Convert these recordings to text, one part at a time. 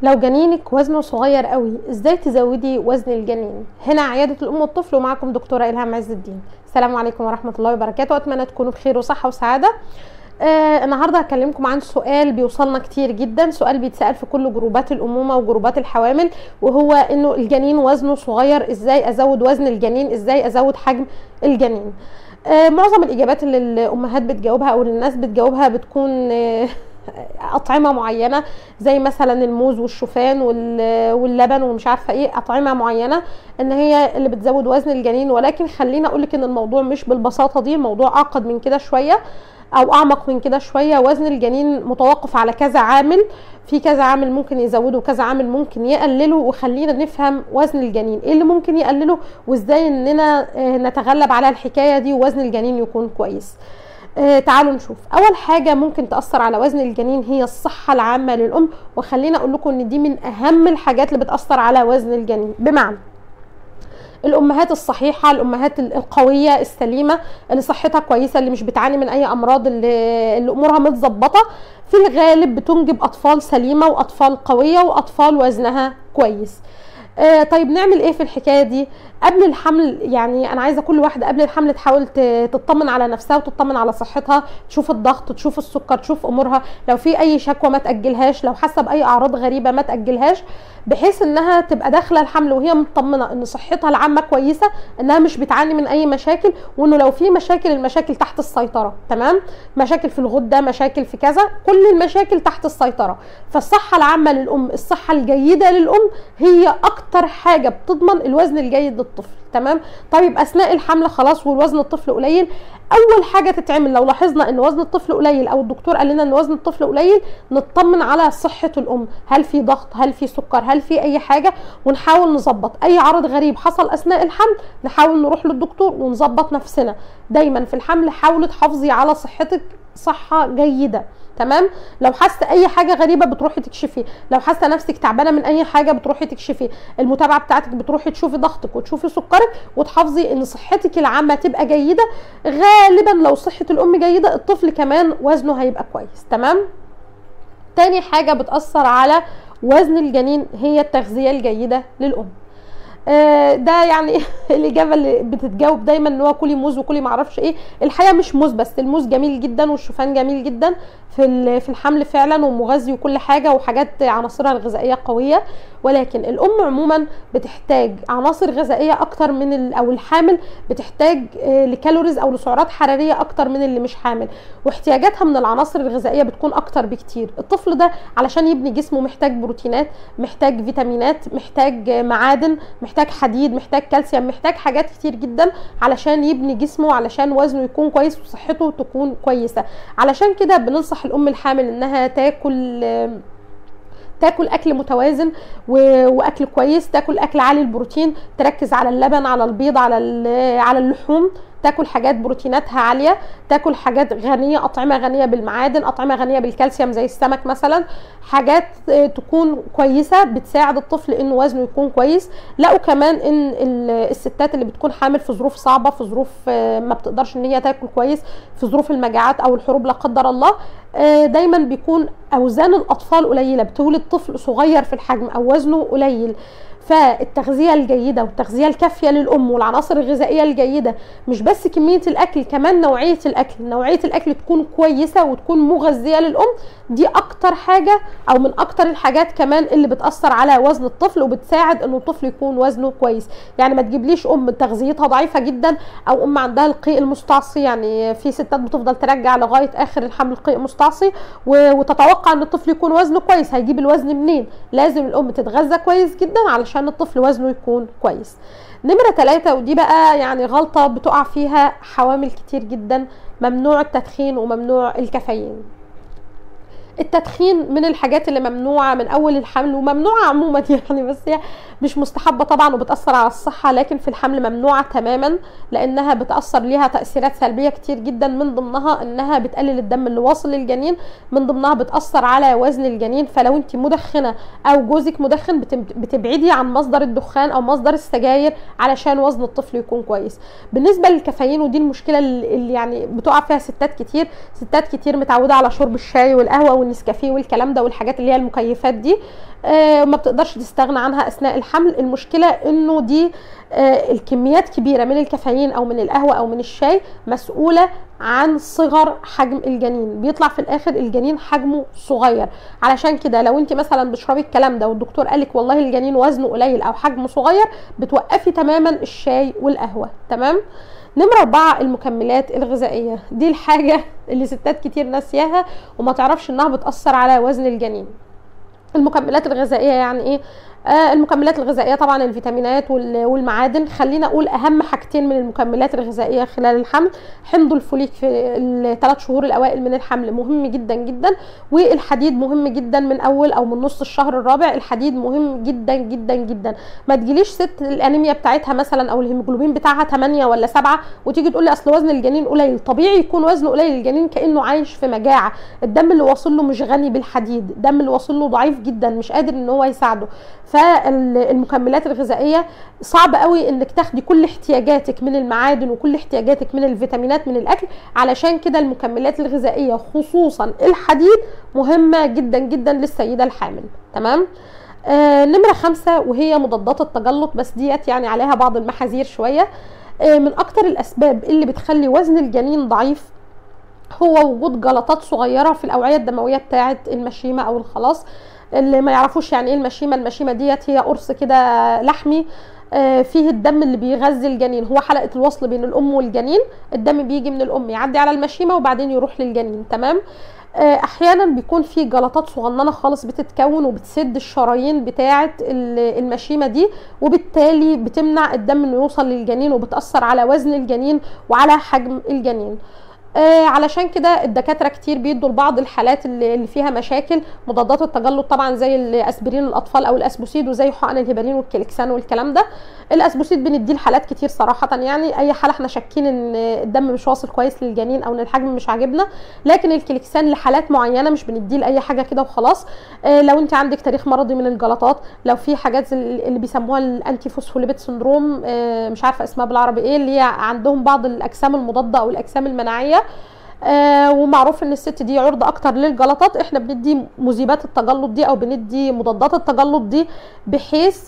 لو جنينك وزنه صغير قوي ازاي تزودي وزن الجنين هنا عياده الام والطفل ومعكم دكتوره الهام عز الدين السلام عليكم ورحمه الله وبركاته اتمنى تكونوا بخير وصحه وسعاده آه النهارده هكلمكم عن سؤال بيوصلنا كتير جدا سؤال بيتسال في كل جروبات الامومه وجروبات الحوامل وهو انه الجنين وزنه صغير ازاي ازود وزن الجنين ازاي ازود حجم الجنين آه معظم الاجابات اللي الامهات بتجاوبها او اللي الناس بتجاوبها بتكون آه اطعمه معينه زي مثلا الموز والشوفان واللبن ومش عارفه ايه اطعمه معينه ان هي اللي بتزود وزن الجنين ولكن خليني اقول لك ان الموضوع مش بالبساطه دي الموضوع اعقد من كده شويه او اعمق من كده شويه وزن الجنين متوقف على كذا عامل في كذا عامل ممكن يزوده وكذا عامل ممكن يقلله وخلينا نفهم وزن الجنين ايه اللي ممكن يقلله وازاي اننا نتغلب على الحكايه دي ووزن الجنين يكون كويس آه تعالوا نشوف اول حاجه ممكن تاثر على وزن الجنين هي الصحه العامه للام وخلينا اقول لكم ان دي من اهم الحاجات اللي بتاثر على وزن الجنين بمعنى الامهات الصحيحه الامهات القويه السليمه اللي صحتها كويسه اللي مش بتعاني من اي امراض اللي, اللي امورها متظبطه في الغالب بتنجب اطفال سليمه واطفال قويه واطفال وزنها كويس آه طيب نعمل ايه في الحكايه دي قبل الحمل يعني انا عايزه كل واحده قبل الحمل تحاول تطمن على نفسها وتطمن على صحتها تشوف الضغط تشوف السكر تشوف امورها لو في اي شكوى ما تاجلهاش لو حاسه باي اعراض غريبه ما تاجلهاش بحيث انها تبقى داخله الحمل وهي مطمنه ان صحتها العامه كويسه انها مش بتعاني من اي مشاكل وانه لو في مشاكل المشاكل تحت السيطره تمام مشاكل في الغده مشاكل في كذا كل المشاكل تحت السيطره فالصحه العامه للام الصحه الجيده للام هي اكتر حاجه بتضمن الوزن الجيد للطفل تمام طيب اثناء الحمل خلاص والوزن الطفل قليل اول حاجه تتعمل لو لاحظنا ان وزن الطفل قليل او الدكتور قال لنا ان وزن الطفل قليل نطمن على صحه الام هل في ضغط هل في سكر هل في اي حاجه ونحاول نظبط اي عرض غريب حصل اثناء الحمل نحاول نروح للدكتور ونظبط نفسنا دايما في الحمل حاولي تحافظي على صحتك صحه جيده تمام لو حاسه اي حاجه غريبه بتروحي تكشفي لو حاسه نفسك تعبانه من اي حاجه بتروحي تكشفي المتابعه بتاعتك بتروحي تشوفي ضغطك وتشوفي سكرك وتحافظي ان صحتك العامه تبقى جيده غالبا لو صحه الام جيده الطفل كمان وزنه هيبقى كويس تمام تاني حاجه بتاثر على وزن الجنين هي التغذيه الجيده للام آه ده يعني الاجابه اللي بتتجاوب دايما ان هو كلي موز وكلي معرفش ايه الحقيقه مش موز بس الموز جميل جدا والشوفان جميل جدا في في الحمل فعلا ومغذي وكل حاجه وحاجات عناصرها الغذائيه قويه ولكن الام عموما بتحتاج عناصر غذائيه اكتر من او الحامل بتحتاج لكالوريز او لسعرات حراريه اكتر من اللي مش حامل واحتياجاتها من العناصر الغذائيه بتكون اكتر بكتير الطفل ده علشان يبني جسمه محتاج بروتينات محتاج فيتامينات محتاج معادن محتاج حديد محتاج كالسيوم محتاج حاجات كتير جدا علشان يبني جسمه علشان وزنه يكون كويس وصحته تكون كويسه علشان كده بننصح الام الحامل انها تاكل تاكل اكل متوازن واكل كويس تاكل اكل عالي البروتين تركز على اللبن على البيض على على اللحوم تاكل حاجات بروتيناتها عاليه تاكل حاجات غنيه اطعمه غنيه بالمعادن اطعمه غنيه بالكالسيوم زي السمك مثلا حاجات تكون كويسه بتساعد الطفل انه وزنه يكون كويس لقوا كمان ان الستات اللي بتكون حامل في ظروف صعبه في ظروف ما بتقدرش ان هي تاكل كويس في ظروف المجاعات او الحروب لا قدر الله دايما بيكون اوزان الاطفال قليله بتولد طفل صغير في الحجم او وزنه قليل فالتغذيه الجيده والتغذيه الكافيه للام والعناصر الغذائيه الجيده مش بس كميه الاكل كمان نوعيه الاكل نوعيه الاكل تكون كويسه وتكون مغذيه للام دي اكتر حاجه او من اكتر الحاجات كمان اللي بتاثر على وزن الطفل وبتساعد انه الطفل يكون وزنه كويس يعني ما تجيبليش ام تغذيتها ضعيفه جدا او ام عندها القيء المستعصي يعني في ستات بتفضل ترجع لغايه اخر الحمل القيء مستعصي وتتوقع ان الطفل يكون وزنه كويس هيجيب الوزن منين لازم الام تتغذى كويس جدا علشان الطفل وزنه يكون كويس نمرة ثلاثة ودي بقى يعني غلطة بتقع فيها حوامل كتير جدا ممنوع التدخين وممنوع الكافيين التدخين من الحاجات اللي ممنوعه من اول الحمل وممنوعه عموما يعني بس هي مش مستحبه طبعا وبتاثر على الصحه لكن في الحمل ممنوعه تماما لانها بتاثر ليها تاثيرات سلبيه كتير جدا من ضمنها انها بتقلل الدم اللي واصل للجنين من ضمنها بتاثر على وزن الجنين فلو انت مدخنه او جوزك مدخن بتبعدي عن مصدر الدخان او مصدر السجاير علشان وزن الطفل يكون كويس بالنسبه للكافيين ودي المشكله اللي يعني بتقع فيها ستات كتير ستات كتير متعوده على شرب الشاي والقهوه والنسكافيه والكلام ده والحاجات اللي هي المكيفات دي آه ما بتقدرش تستغنى عنها اثناء الحمل المشكله انه دي آه الكميات كبيره من الكافيين او من القهوه او من الشاي مسؤوله عن صغر حجم الجنين بيطلع في الاخر الجنين حجمه صغير علشان كده لو انت مثلا بتشربي الكلام ده والدكتور قالك والله الجنين وزنه قليل او حجمه صغير بتوقفي تماما الشاي والقهوه تمام نمرة أربعة المكملات الغذائية دي الحاجة اللي ستات كتير ناسياها وما تعرفش إنها بتأثر على وزن الجنين المكملات الغذائية يعني إيه آه المكملات الغذائيه طبعا الفيتامينات والمعادن خلينا اقول اهم حاجتين من المكملات الغذائيه خلال الحمل حمض الفوليك في الثلاث شهور الاوائل من الحمل مهم جدا جدا والحديد مهم جدا من اول او من نص الشهر الرابع الحديد مهم جدا جدا جدا ما تجيليش ست الانيميا بتاعتها مثلا او الهيموجلوبين بتاعها 8 ولا 7 وتيجي تقول لي اصل وزن الجنين قليل طبيعي يكون وزنه قليل الجنين كانه عايش في مجاعه الدم اللي واصل له مش غني بالحديد الدم اللي واصل له ضعيف جدا مش قادر ان هو يساعده فالمكملات الغذائيه صعب قوي انك تاخدي كل احتياجاتك من المعادن وكل احتياجاتك من الفيتامينات من الاكل علشان كده المكملات الغذائيه خصوصا الحديد مهمه جدا جدا للسيده الحامل تمام آه نمره خمسة وهي مضادات التجلط بس ديت يعني عليها بعض المحاذير شويه آه من اكتر الاسباب اللي بتخلي وزن الجنين ضعيف هو وجود جلطات صغيره في الاوعيه الدمويه بتاعه المشيمه او الخلاص اللي ما يعرفوش يعني ايه المشيمه المشيمه ديت هي قرص كده لحمي فيه الدم اللي بيغذي الجنين هو حلقه الوصل بين الام والجنين الدم بيجي من الام يعدي على المشيمه وبعدين يروح للجنين تمام احيانا بيكون في جلطات صغننه خالص بتتكون وبتسد الشرايين بتاعه المشيمه دي وبالتالي بتمنع الدم انه يوصل للجنين وبتاثر على وزن الجنين وعلى حجم الجنين آه علشان كده الدكاتره كتير بيدوا لبعض الحالات اللي, اللي فيها مشاكل مضادات التجلط طبعا زي الاسبرين الاطفال او الاسبوسيد وزي حقن الهيبرين والكليكسان والكلام ده الاسبوسيد بنديه لحالات كتير صراحه يعني اي حاله احنا شاكين ان الدم مش واصل كويس للجنين او ان الحجم مش عاجبنا لكن الكليكسان لحالات معينه مش بنديه لاي حاجه كده وخلاص آه لو انت عندك تاريخ مرضي من الجلطات لو في حاجات اللي بيسموها الانتي فوسفوليبيد سندروم آه مش عارفه اسمها بالعربي ايه اللي هي عندهم بعض الاجسام المضاده او الاجسام المناعيه آه ومعروف ان الست دي عرضه اكتر للجلطات احنا بندي مذيبات التجلط دي او بندي مضادات التجلط دي بحيث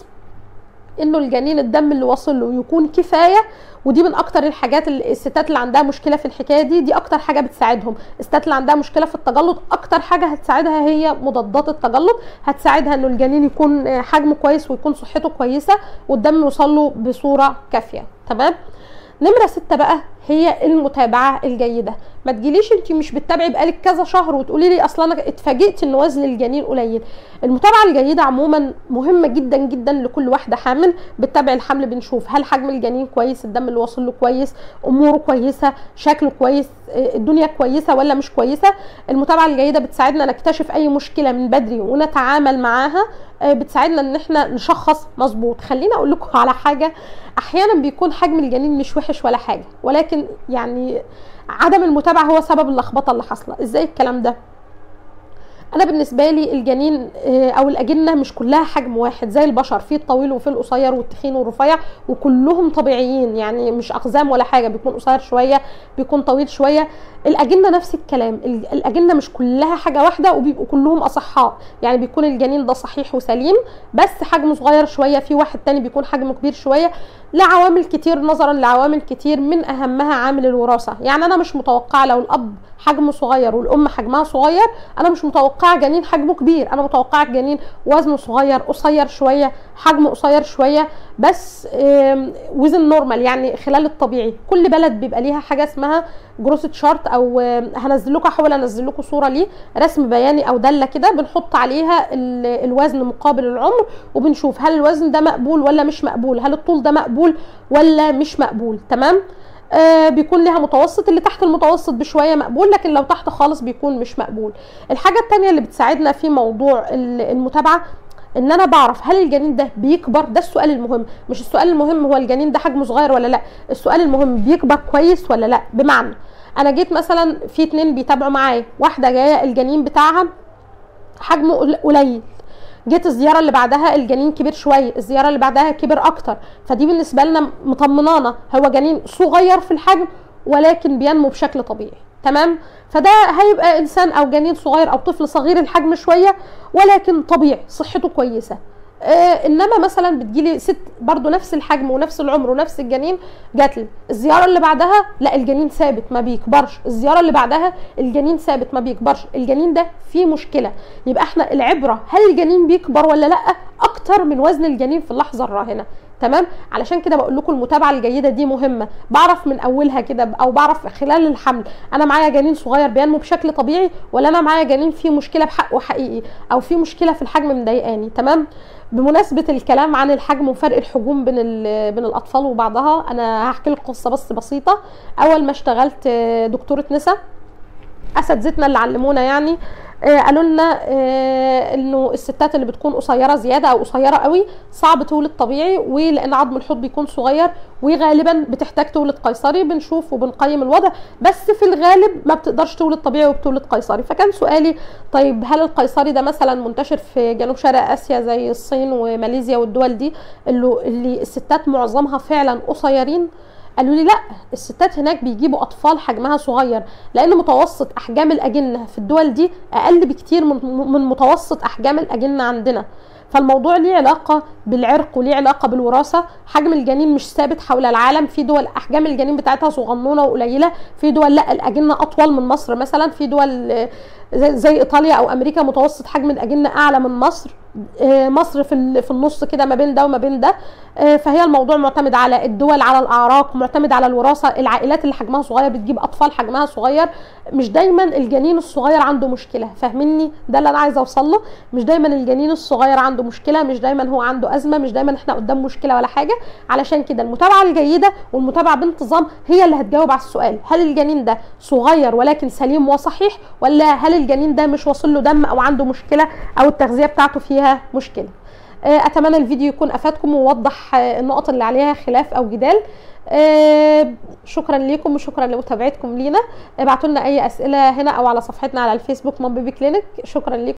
انه الجنين الدم اللي واصل له يكون كفايه ودي من اكتر الحاجات اللي الستات اللي عندها مشكله في الحكايه دي دي اكتر حاجه بتساعدهم الستات اللي عندها مشكله في التجلط اكتر حاجه هتساعدها هي مضادات التجلط هتساعدها انه الجنين يكون حجمه كويس ويكون صحته كويسه والدم يوصل له بصوره كافيه تمام نمره ستة بقى هي المتابعه الجيده ما تجيليش انت مش بتتابعي بقالك كذا شهر وتقولي لي اصلا انا اتفاجئت ان وزن الجنين قليل المتابعه الجيده عموما مهمه جدا جدا لكل واحده حامل بتتابع الحمل بنشوف هل حجم الجنين كويس الدم اللي واصل له كويس اموره كويسه شكله كويس الدنيا كويسه ولا مش كويسه المتابعه الجيده بتساعدنا نكتشف اي مشكله من بدري ونتعامل معاها بتساعدنا ان احنا نشخص مظبوط خليني اقول لكم على حاجه احيانا بيكون حجم الجنين مش وحش ولا حاجه ولكن يعني عدم المتابعه هو سبب اللخبطه اللي حاصله ازاي الكلام ده انا بالنسبه لي الجنين او الاجنه مش كلها حجم واحد زي البشر في الطويل وفي القصير والتخين والرفيع وكلهم طبيعيين يعني مش اقزام ولا حاجه بيكون قصير شويه بيكون طويل شويه الاجنه نفس الكلام الاجنه مش كلها حاجه واحده وبيبقوا كلهم اصحاء يعني بيكون الجنين ده صحيح وسليم بس حجمه صغير شويه في واحد تاني بيكون حجمه كبير شويه لعوامل كتير نظرا لعوامل كتير من اهمها عامل الوراثه يعني انا مش متوقعه لو الاب حجمه صغير والام حجمها صغير انا مش متوقعه جنين حجمه كبير انا متوقعه جنين وزنه صغير قصير شويه حجمه قصير شويه بس وزن نورمال يعني خلال الطبيعي كل بلد بيبقى ليها حاجه اسمها جروس تشارت او هنزل لكم احاول انزل لكم صوره ليه رسم بياني او داله كده بنحط عليها الوزن مقابل العمر وبنشوف هل الوزن ده مقبول ولا مش مقبول هل الطول ده مقبول ولا مش مقبول تمام آه بيكون لها متوسط اللي تحت المتوسط بشويه مقبول لكن لو تحت خالص بيكون مش مقبول الحاجه الثانيه اللي بتساعدنا في موضوع المتابعه ان انا بعرف هل الجنين ده بيكبر ده السؤال المهم مش السؤال المهم هو الجنين ده حجمه صغير ولا لا السؤال المهم بيكبر كويس ولا لا بمعنى انا جيت مثلا في اتنين بيتابعوا معايا واحده جايه الجنين بتاعها حجمه قليل جيت الزياره اللي بعدها الجنين كبر شويه الزياره اللي بعدها كبر اكتر فدي بالنسبه لنا مطمنانا هو جنين صغير في الحجم ولكن بينمو بشكل طبيعي تمام فده هيبقى انسان او جنين صغير او طفل صغير الحجم شويه ولكن طبيعي صحته كويسه آه انما مثلا بتجيلي ست برضو نفس الحجم ونفس العمر ونفس الجنين جات لي الزياره اللي بعدها لا الجنين ثابت ما بيكبرش الزياره اللي بعدها الجنين ثابت ما بيكبرش الجنين ده فيه مشكله يبقى احنا العبره هل الجنين بيكبر ولا لا اكتر من وزن الجنين في اللحظه الراهنه تمام علشان كده بقول لكم المتابعه الجيده دي مهمه بعرف من اولها كده او بعرف خلال الحمل انا معايا جنين صغير بينمو بشكل طبيعي ولا انا معايا جنين فيه مشكله بحقه حقيقي او فيه مشكله في الحجم مضايقاني تمام بمناسبه الكلام عن الحجم وفرق الحجوم بين بين الاطفال وبعضها انا هحكي لكم قصه بس بسيطه اول ما اشتغلت دكتوره نسا اساتذتنا اللي علمونا يعني آه قالوا لنا آه انه الستات اللي بتكون قصيره زياده او قصيره قوي صعب تولد طبيعي ولان عظم الحوض بيكون صغير وغالبا بتحتاج تولد قيصري بنشوف وبنقيم الوضع بس في الغالب ما بتقدرش تولد طبيعي وبتولد قيصري فكان سؤالي طيب هل القيصري ده مثلا منتشر في جنوب شرق اسيا زي الصين وماليزيا والدول دي اللي, اللي الستات معظمها فعلا قصيرين قالوا لي لا الستات هناك بيجيبوا اطفال حجمها صغير لان متوسط احجام الاجنه في الدول دي اقل بكتير من من متوسط احجام الاجنه عندنا فالموضوع ليه علاقة بالعرق وليه علاقة بالوراثة حجم الجنين مش ثابت حول العالم في دول أحجام الجنين بتاعتها صغنونة وقليلة في دول لا الأجنة أطول من مصر مثلا في دول زي, زي إيطاليا أو أمريكا متوسط حجم الأجنة أعلى من مصر مصر في في النص كده ما بين ده وما بين ده فهي الموضوع معتمد على الدول على الاعراق معتمد على الوراثه العائلات اللي حجمها صغير بتجيب اطفال حجمها صغير مش دايما الجنين الصغير عنده مشكله فاهميني ده اللي انا عايزه اوصل له مش دايما الجنين الصغير عنده مشكله مش دايما هو عنده ازمه مش دايما احنا قدام مشكله ولا حاجه علشان كده المتابعه الجيده والمتابعه بانتظام هي اللي هتجاوب على السؤال هل الجنين ده صغير ولكن سليم وصحيح ولا هل الجنين ده مش واصل له دم او عنده مشكله او التغذيه بتاعته فيها مشكله اتمنى الفيديو يكون افادكم ووضح النقط اللي عليها خلاف او جدال شكرا لكم وشكرا لمتابعتكم لينا ابعتوا لنا اي اسئله هنا او على صفحتنا على الفيسبوك مام بيبي كلينك شكرا لكم